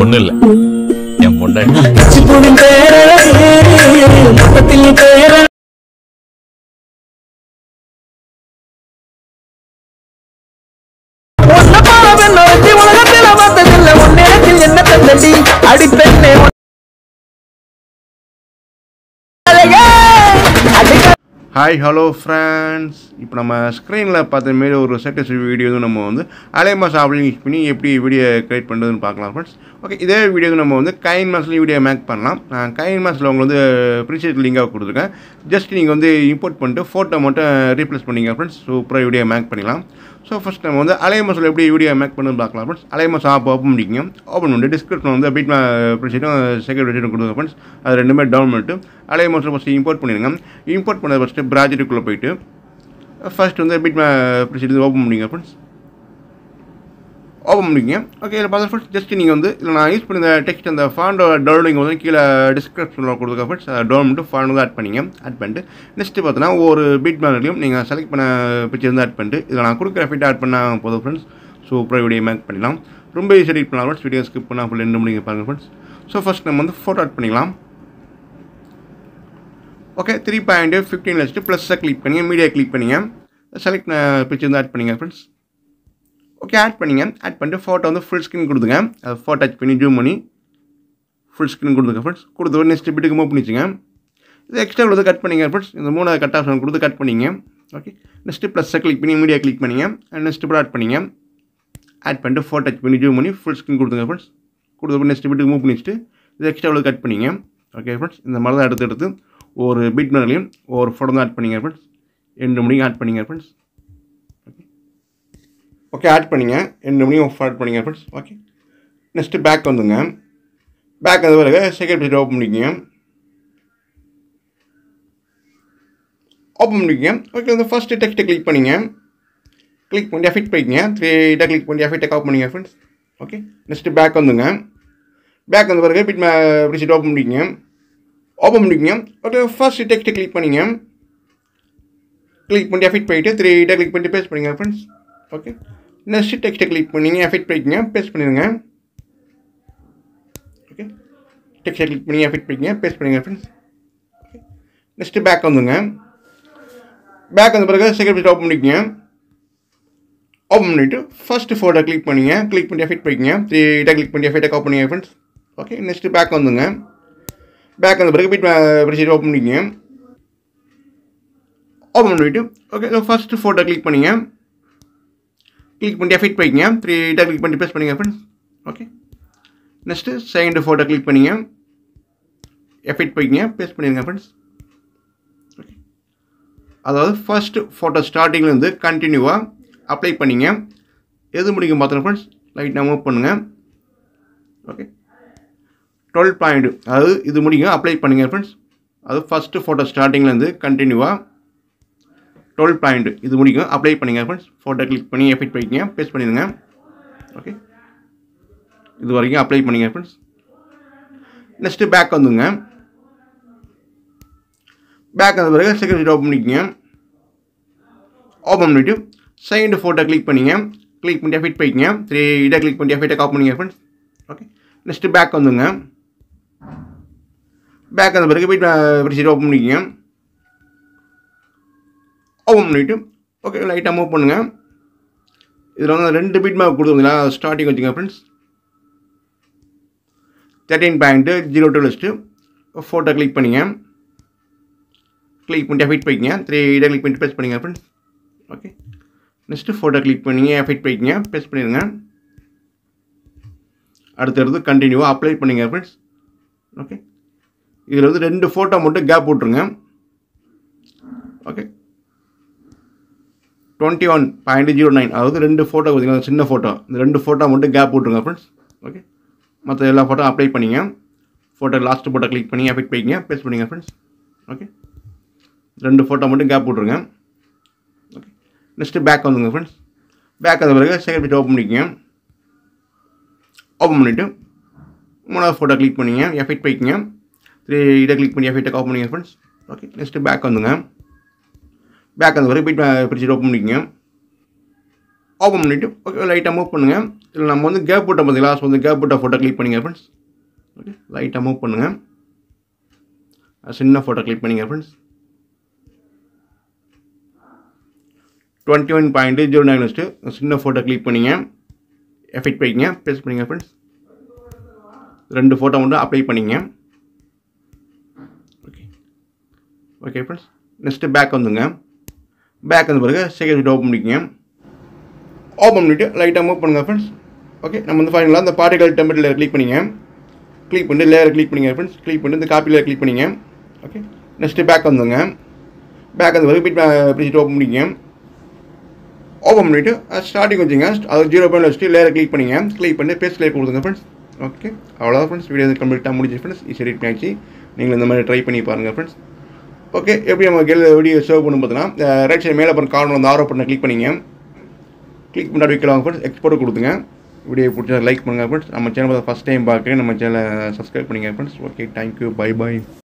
ஒண்ணு இல்ல என் பொண்டாட்டி பூவின் பேரழகே மொத்தத்தில் பேர உன்னை போல பெண்ணொருத்தி உலகத்தில் வந்ததில்லை உன்னிடத்தில் என்ன தந்தடி அடிப்பெண்ணே உன் அழகே அடிக்க ஹாய் ஹலோ ஃப்ரெண்ட்ஸ் இப்போ நம்ம ஸ்க்ரீனில் பார்த்த மாரி ஒரு செட்டஸ் வீடியோ வந்து நம்ம வந்து அலைமாஸ் ஆப்லையும் யூஸ் பண்ணி எப்படி வீடியோ கிரியேட் பண்ணுறதுன்னு பார்க்கலாம் ஃப்ரெண்ட்ஸ் ஓகே இதே வீடியோ வந்து நம்ம வந்து கைன் மாஸ்லேயும் வீடியோ மேக் பண்ணலாம் நான் கைன் மாஸில் உங்களுக்கு வந்து ப்ரின்சேட் லிங்காக கொடுத்துருக்கேன் ஜஸ்ட் நீங்கள் வந்து இம்போர்ட் பண்ணிட்டு ஃபோட்டோ மட்டும் ரீப்ளேஸ் பண்ணிங்க ஃப்ரெண்ட்ஸ் சூப்பராக வீடியோ மேக் பண்ணிக்கலாம் ஸோ ஃபஸ்ட் நம்ம வந்து அலைமாஸில் எப்படி வீடியோ மேக் பண்ணுன்னு பார்க்கலாம் ஃப்ரெண்ட்ஸ் அலைமாஸ் ஆப் ஓப்பன் பண்ணிக்கங்க ஓப்பன் பண்ணிட்டு டிஸ்கிரிப்ஷன் வந்து பீட் ப்ரின்சேட்டும் செகண்ட் வெர்ஷனும் கொடுங்க ஃப்ரெண்ட்ஸ் அது ரெண்டுமே டவுன் பண்ணிட்டு அலைமாஸில் ஃபஸ்ட்டு இம்போர்ட் பண்ணிடுங்க இம்போர்ட் பண்ண ஃபஸ்ட்டு ப்ராஜெக்ட்டுக்குள்ளே போயிட்டு ஃபர்ஸ்ட் வந்து பிட் ப்ரிசிட் ஓப்பன் பண்ணிங்க ஃப்ரெண்ட்ஸ் ஓப்பன் பண்ணிங்க ஓகே இதில் பார்த்தா ஃப்ரெண்ட்ஸ் ஜஸ்ட் நீங்கள் வந்து இதில் நான் யூஸ் பண்ண டெக்ஸ்ட் அந்த ஃபாண்டோட டவுன்லிங் வந்து கீழே டிஸ்கிரிப்ஷனில் கொடுத்துருக்க ஃப்ரெண்ட்ஸ் அதை டவுன் பண்ணிட்டு ஃபாண்ட் வந்து ஆட் பண்ணிங்க ஆட் பண்ணிட்டு நெக்ஸ்ட்டு பார்த்தோன்னா ஒரு பிட் மேனர்லையும் நீங்கள் செலக்ட் பண்ண பிக்சர் வந்து ஆட் பண்ணிட்டு இதில் நான் கொடுக்குற ஃபிட் ஆட் பண்ணால் போதும் ஃப்ரெண்ட்ஸ் சூப்பராக வீடியோ மேக் பண்ணிடலாம் ரொம்ப ஈஸி எடிட் பண்ணலாம் ஃப்ரெண்ட்ஸ் வீடியோ ஸ்கிப் பண்ணால் ஃபுல் ரெண்டு மணிக்கு பாருங்கள் ஃப்ரெண்ட்ஸ் ஸோ ஃபஸ்ட் நம்ம வந்து ஃபோட்டோ ஆட் பண்ணிக்கலாம் ஓகே த்ரீ பாயிண்ட் ஃபிஃப்டீன் வச்சுட்டு ப்ளஸ்ஸை கிளிக் பண்ணி மீடியா கிளிக் பண்ணிங்க செலக்ட் பிக்சர் வந்து ஆட் பண்ணிங்க ஃப்ரெண்ட்ஸ் ஓகே ஆட் பண்ணிங்க ஆட் பண்ணிட்டு ஃபோட்டோ வந்து ஃபுல் ஸ்க்ரீன் கொடுத்துங்க அது ஃபோட்டோ டச் பண்ணி ஜூம் பண்ணி ஃபுல் ஸ்க்ரீன் கொடுத்துங்க ஃப்ரெண்ட்ஸ் கொடுத்து நெக்ஸ்ட் பிட்டுக்கு மூவ் பண்ணிச்சுங்க இது எக்ஸ்ட்ரா கொடுத்து கட் பண்ணிங்க ஃப்ரெண்ட்ஸ் இந்த மூணாவது கட் ஆப்ஷன் கொடுத்து கட் பண்ணிங்க ஓகே நெக்ஸ்ட்டு ப்ளஸ்ஸை கிளிக் பண்ணி மீடியா கிளிக் பண்ணிங்க நெக்ஸ்ட் கூட ஆட் பண்ணிங்க ஆட் பண்ணிட்டு ஃபோட்டோ டச் பண்ணி ஜூம் பண்ணி ஃபுல் ஸ்க்ரீன் கொடுத்துங்க ஃப்ரெண்ட்ஸ் கொடுத்து நெக்ஸ்ட் பிட்டுக்கு மூவ் பண்ணிச்சுட்டு இது எக்ஸ்ட்ரா கொடுத்து கட் பண்ணிங்க ஓகே ஃப்ரெண்ட்ஸ் இந்த மாதிரி தான் எடுத்து எடுத்து ஒரு பிட் மேலேயும் ஒரு ஃபோட்டோ தான் ஆட் பண்ணிங்க ஃப்ரெண்ட்ஸ் ரெண்டு மணிக்கு ஆட் பண்ணிங்க ஃப்ரெண்ட்ஸ் ஓகே ஓகே ஆட் பண்ணிங்க ரெண்டு மணியும் ஆட் பண்ணிங்க ஃப்ரெண்ட்ஸ் ஓகே நெக்ஸ்ட்டு பேக் வந்துங்க பேக் வந்து பிறகு செகண்ட் பேஜ் ஓப்பன் பண்ணிக்கங்க ஓப்பன் பண்ணிக்கங்க ஓகே வந்து ஃபஸ்ட்டு டெக்ஸ்ட்டை கிளிக் பண்ணிங்க கிளிக் பண்ணி எஃபெக்ட் போய்க்கிங்க த்ரீ இதாக கிளிக் பண்ணி எஃபெக்ட்டை காப் பண்ணிங்க ஃப்ரெண்ட்ஸ் ஓகே நெக்ஸ்ட்டு பேக் வந்துங்க பேக் வந்த பிறகு பிட் ப்ரிசிட் ஓப்பன் பண்ணிக்கங்க ஓப்பன் பண்ணிக்கங்க ஓகே ஃபர்ஸ்ட் டெக்ஸ்ட்டை கிளிக் பண்ணிங்க கிளிக் பண்ணி எஃபெக்ட் போயிட்டு த்ரீ இதாக கிளிக் பண்ணி பேஸ்ட் பண்ணிங்க ஃப்ரெண்ட்ஸ் ஓகே நெக்ஸ்ட் டெக்ஸ்ட்டை கிளிக் பண்ணிங்க எஃபெக்ட் போய்க்கிங்க பேஸ்ட் பண்ணிடுங்க ஓகே டெக்ஸ்ட்டை கிளிக் பண்ணி எஃபெக்ட் போய்க்கிங்க பேஸ்ட் பண்ணிங்க ஃப்ரெண்ட்ஸ் ஓகே நெக்ஸ்ட்டு பேக் வந்துங்க பேக் வந்த பிறகு செகண்ட் பேஜ் ஓப்பன் பண்ணிக்கங்க ஓப்பன் பண்ணிவிட்டு ஃபஸ்ட்டு ஃபோட்டோ கிளிக் பண்ணிங்க கிளிக் பண்ணி எஃபெக்ட் போய்க்கிங்க த்ரீ இதாக கிளிக் பண்ணி எஃபெக்ட்டை காப் பண்ணிங்க ஃப்ரெண்ட்ஸ் ஓகே நெக்ஸ்ட்டு பேக் வந்துங்க பேக் வந்த பிறகு பிட் ப்ரிசீட் ஓப்பன் பண்ணிக்கங்க ஓப்பன் பண்ணிவிட்டு ஓகே ஃபஸ்ட்டு ஃபோட்டோ கிளிக் பண்ணிங்க கிளிக் பண்ணி எஃபெக்ட் போய்க்கிங்க த்ரீ இதாக கிளிக் பண்ணி ப்ரெஸ் பண்ணிங்க friends okay next second photo click பண்ணிங்க எஃபெக்ட் போய்க்கிங்க பேஸ்ட் பண்ணிடுங்க ஃப்ரெண்ட்ஸ் ஓகே அதாவது ஃபஸ்ட்டு ஃபோட்டோ ஸ்டார்டிங்லேருந்து கண்டினியூவாக அப்ளை பண்ணிங்க எது முடிக்கும் பார்த்தோம் ஃப்ரெண்ட்ஸ் லைட்டாக மூவ் பண்ணுங்கள் ஓகே டுவெல் பாயிண்ட் அதாவது இது முடிங்க அப்ளை பண்ணுங்கள் ஃப்ரெண்ட்ஸ் அது ஃபஸ்ட்டு ஃபோட்டோ ஸ்டார்டிங்லேருந்து கண்டினியூவாக டுவெல் பாயிண்ட் இது முடிக்கும் அப்ளை பண்ணுங்க ஃப்ரெண்ட்ஸ் ஃபோட்டோ கிளிக் பண்ணி எஃபெக்ட் பண்ணிக்கங்க பேஸ்ட் பண்ணிடுங்க ஓகே இது வரைக்கும் அப்ளை பண்ணிங்க ஃப்ரெண்ட்ஸ் நெக்ஸ்ட்டு பேக் வந்துங்க பேக் வந்த பிறகு செகண்ட் ஓப்பன் பண்ணிக்கங்க ஓப்பன் பண்ணிவிட்டு செகண்ட் ஃபோட்டோ கிளிக் பண்ணிங்க கிளிக் பண்ணி எஃபெக்ட் போய்க்கிங்க த்ரீ இதாக கிளிக் பண்ணி எஃபெக்ட்டை காப் பண்ணிங்க ஃப்ரெண்ட்ஸ் ஓகே நெக்ஸ்ட்டு பேக் வந்துங்க பேக் வந்த பிறகு போய்ட்டு ப்ரிசீட் ஓப்பன் பண்ணிக்கங்க ஓப்பன் பண்ணிவிட்டு ஓகே லைட்டாக மூவ் பண்ணுங்கள் இதில் வந்து ரெண்டு பீட் மேப் கொடுத்துருங்களா ஸ்டார்டிங் வச்சுங்க friends thirteen point zero two list photo click பண்ணிங்க கிளிக் பண்ணிட்டு எஃபெக்ட் போய்க்கிங்க த்ரீ இதை கிளிக் பண்ணிட்டு பேஸ்ட் பண்ணிங்க friends okay next photo click பண்ணிங்க எஃபெக்ட் போய்க்கிங்க பேஸ்ட் பண்ணிடுங்க அடுத்தடுத்து கண்டினியூவாக அப்ளை பண்ணிங்க ஃப்ரெண்ட்ஸ் ஓகே இதில் வந்து ரெண்டு ஃபோட்டோ மட்டும் கேப் விட்ருங்க okay twenty one point zero nine அதாவது ரெண்டு ஃபோட்டோ பார்த்தீங்கன்னா சின்ன ஃபோட்டோ இந்த ரெண்டு ஃபோட்டோ மட்டும் கேப் விட்ருங்க ஃப்ரெண்ட்ஸ் ஓகே மற்ற எல்லா ஃபோட்டோ அப்ளை பண்ணிங்க ஃபோட்டோ லாஸ்ட் ஃபோட்டோ கிளிக் பண்ணி எஃபெக்ட் போய்க்கிங்க பேஸ்ட் பண்ணிங்க ஃப்ரெண்ட்ஸ் ஓகே ரெண்டு ஃபோட்டோ மட்டும் கேப் விட்ருங்க ஓகே நெக்ஸ்ட்டு பேக் வந்துங்க ஃப்ரெண்ட்ஸ் பேக் வந்த பிறகு செகண்ட் பேஜ் ஓப்பன் பண்ணிக்கங்க ஓப்பன் பண்ணிவிட்டு மூணாவது ஃபோட்டோ கிளிக் பண்ணிங்க எஃபெக்ட் போய்க்கிங்க த்ரீ இதை கிளிக் பண்ணி எஃபெக்ட்டை காப் பண்ணிங்க ஃப்ரெண்ட்ஸ் ஓகே நெக்ஸ்ட்டு பேக் வந்துங்க பேக் அந்த வரைக்கும் போயிட்டு பிரிச்சு ஓப்பன் பண்ணிக்கங்க ஓப்பன் பண்ணிவிட்டு ஓகே லைட்டாக மூவ் பண்ணுங்கள் இதில் நம்ம வந்து கேப் போட்டோம் பார்த்தீங்களா ஸோ வந்து கேப் போட்ட ஃபோட்டோ கிளிக் பண்ணிங்க ஃப்ரெண்ட்ஸ் ஓகே லைட்டாக மூவ் பண்ணுங்கள் சின்ன ஃபோட்டோ கிளிக் பண்ணிங்க friends twenty one point zero nine வச்சுட்டு சின்ன ஃபோட்டோ கிளிக் பண்ணிங்க எஃபெக்ட் பண்ணிங்க ப்ரெஸ் பண்ணிங்க ஃப்ரெண்ட்ஸ் ரெண்டு ஃபோட்டோ மட்டும் அப்ளை பண்ணிங்க okay okay friends next back வந்துங்க பேக் வந்த பிறகு செகண்ட் ஷீட் ஓப்பன் பண்ணிக்கங்க ஓப்பன் பண்ணிவிட்டு லைட்டாக மூவ் பண்ணுங்கள் ஃப்ரெண்ட்ஸ் ஓகே நம்ம வந்து ஃபைனலாக இந்த பார்ட்டிகல் டெம்பரேச்சர் கிளிக் பண்ணிங்க கிளிக் பண்ணிட்டு லேயர் கிளிக் பண்ணிங்க ஃப்ரெண்ட்ஸ் கிளிக் பண்ணிட்டு இந்த காப்பி லேயர் கிளிக் பண்ணிங்க ஓகே நெக்ஸ்ட்டு பேக் வந்துங்க பேக் வந்து பிறகு பிடிச்சிட்டு ஓப்பன் பண்ணிக்கங்க ஓப்பன் பண்ணிவிட்டு ஸ்டார்டிங் வச்சுங்க அது ஜீரோ பாயிண்ட் வச்சுட்டு லேயர் கிளிக் பண்ணிங்க கிளிக் பண்ணி பேஸ்ட் லேயர் கொடுத்துங்க ஃப்ரெண்ட்ஸ் ஓகே அவ்வளோதான் ஃப்ரெண்ட்ஸ் வீடியோ கம்ப்ளீட்டாக முடிஞ்சு ஃப்ரெண்ட்ஸ் ஈஸி எடிட் பண்ணியாச்சு நீங்கள் இந்த மாதிரி ட்ரை பண்ணி பாருங்கள் ஃப்ரெண்ட்ஸ் ஓகே எப்படி நம்ம கெல் வீடியோ சேவ் பண்ணும் பார்த்தீங்கன்னா ரைட் சைடு மேலே அப்புறம் கார்னர் வந்து ஆரோ பண்ண கிளிக் பண்ணிங்க கிளிக் பண்ணி வைக்கலாம் ஃப்ரெண்ட்ஸ் எக்ஸ்போர்ட் கொடுத்துங்க வீடியோ பிடிச்சா லைக் பண்ணுங்கள் ஃப்ரெண்ட்ஸ் நம்ம சேனல் ஃபஸ்ட் டைம் பார்க்குறேன் நம்ம சேனலை சப்ஸ்கிரைப் பண்ணிங்க ஃப்ரெண்ட்ஸ் ஓகே தேங்க்யூ பை பாய்